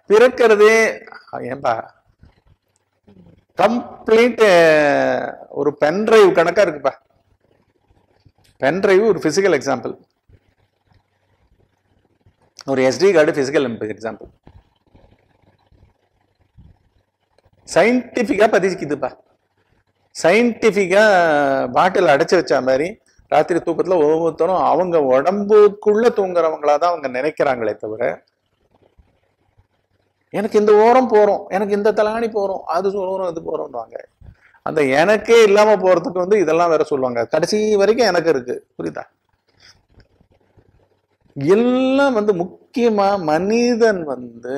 பிறக்கிறதே ஏன்பா கம்ப்ளீட் ஒரு பென்ட்ரைவ் கணக்கா இருக்குப்பா பென்ட்ரைவ் ஒரு பிசிக்கல் எக்ஸாம்பிள் ஒரு எஸ்டி கார்டு பிசிக்கல் எக்ஸாம்பிள் சயின்டிஃபிக்கா பதிக்குதுப்பா சயின்டிஃபிக்கா பாட்டில் அடைச்சு வச்ச மாதிரி ராத்திரி தூக்கத்துல ஒவ்வொருத்தரும் அவங்க உடம்புக்குள்ள தூங்குறவங்களா தான் அவங்க நினைக்கிறாங்களே தவிர எனக்கு இந்த ஓரம் போறோம் எனக்கு இந்த தலாணி போறோம் அது ஓரம் இது போறோம்வாங்க அந்த எனக்கே இல்லாம போறதுக்கு வந்து இதெல்லாம் வேற சொல்லுவாங்க கடைசி வரைக்கும் எனக்கு இருக்கு புரியுதா எல்லாம் வந்து முக்கியமா மனிதன் வந்து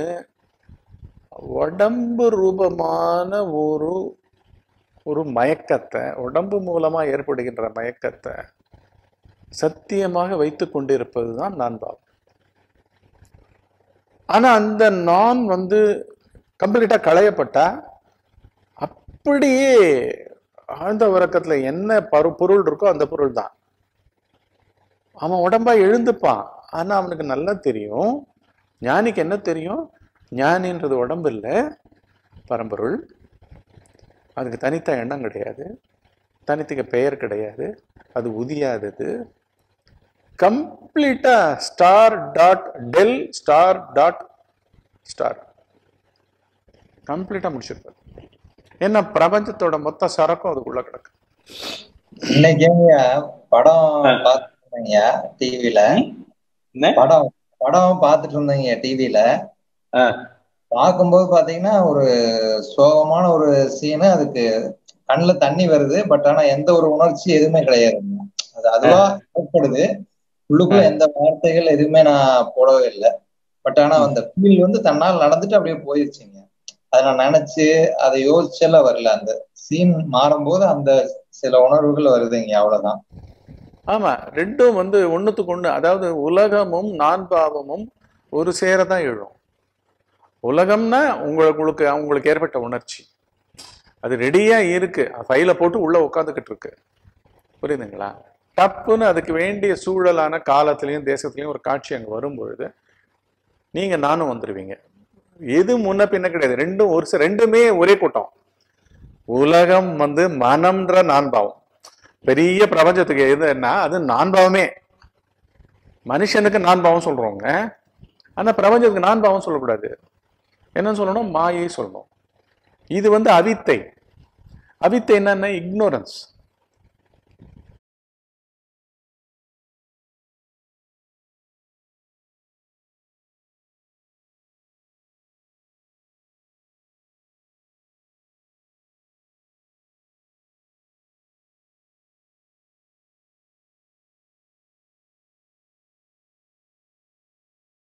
உடம்பு ரூபமான ஒரு ஒரு மயக்கத்தை உடம்பு மூலமா ஏற்படுகின்ற மயக்கத்தை சத்தியமாக வைத்துக் கொண்டிருப்பது தான் நான் பாவம் ஆனா அந்த நான் வந்து கம்ப்ளீட்டா களையப்பட்டா அப்படியே ஆழ்ந்த உறக்கத்துல என்ன பரு பொருள் இருக்கோ அந்த பொருள் தான் அவன் உடம்பா எழுந்துப்பான் ஆனா அவனுக்கு நல்லா தெரியும் ஞானிக்கு என்ன தெரியும் ஞானின்றது உடம்பு இல்லை பரம்பொருள் அதுக்கு தனித்த எண்ணம் கிடையாது தனித்துக்கு பெயர் கிடையாது அது உதியாதது கம்ப்ளீட்டா star dot del star dot star கம்ப்ளீட்டா முடிச்சிருப்பாரு என்ன பிரபஞ்சத்தோட மொத்த சரக்கும் அதுக்குள்ள கிடக்கு இன்னைக்கு படம் பார்த்துருந்தீங்க டிவில என்ன படம் படம் பார்த்துட்டு இருந்தீங்க டிவில ஆ. பார்க்கும்போது பாத்தீங்கன்னா ஒரு சோகமான ஒரு சீனு அதுக்கு கண்ணுல தண்ணி வருது பட் ஆனா எந்த ஒரு உணர்ச்சி எதுவுமே கிடையாதுங்க அது அதுவா ஏற்படுது உள்ளுக்குள்ள எந்த வார்த்தைகள் எதுவுமே நான் போடவே இல்லை பட் ஆனா அந்த ஃபீல் வந்து தன்னால் நடந்துட்டு அப்படியே போயிருச்சுங்க அதை நான் நினைச்சு அதை யோசிச்செல்லாம் வரல அந்த சீன் மாறும்போது அந்த சில உணர்வுகள் வருதுங்க அவ்வளவுதான் ஆமா ரெண்டும் வந்து ஒண்ணுத்துக்கு ஒண்ணு அதாவது உலகமும் நான்பாவமும் ஒரு சேர தான் எழும் உலகம்னா உங்களுக்கு உங்களுக்கு உங்களுக்கு ஏற்பட்ட உணர்ச்சி அது ரெடியா இருக்கு ஃபைல போட்டு உள்ள உட்காந்துக்கிட்டு இருக்கு புரியுதுங்களா டப்புன்னு அதுக்கு வேண்டிய சூழலான காலத்திலையும் தேசத்திலையும் ஒரு காட்சி அங்க வரும்பொழுது நீங்க நானும் வந்துருவீங்க எது முன்ன பின்ன கிடையாது ரெண்டும் ஒரு ச- ரெண்டுமே ஒரே கூட்டம் உலகம் வந்து மனம்ன்ற நான்பாவம் பெரிய பிரபஞ்சத்துக்கு எதுன்னா அது நான்பாவமே மனுஷனுக்கு நான்பாவம் சொல்றோங்க ஆனா பிரபஞ்சத்துக்கு நான்பாவம் சொல்லக்கூடாது என்ன சொல்லணும் மாயை சொல்லணும் இது வந்து அவித்தை அவித்தை என்னன்னா இக்னோரன்ஸ்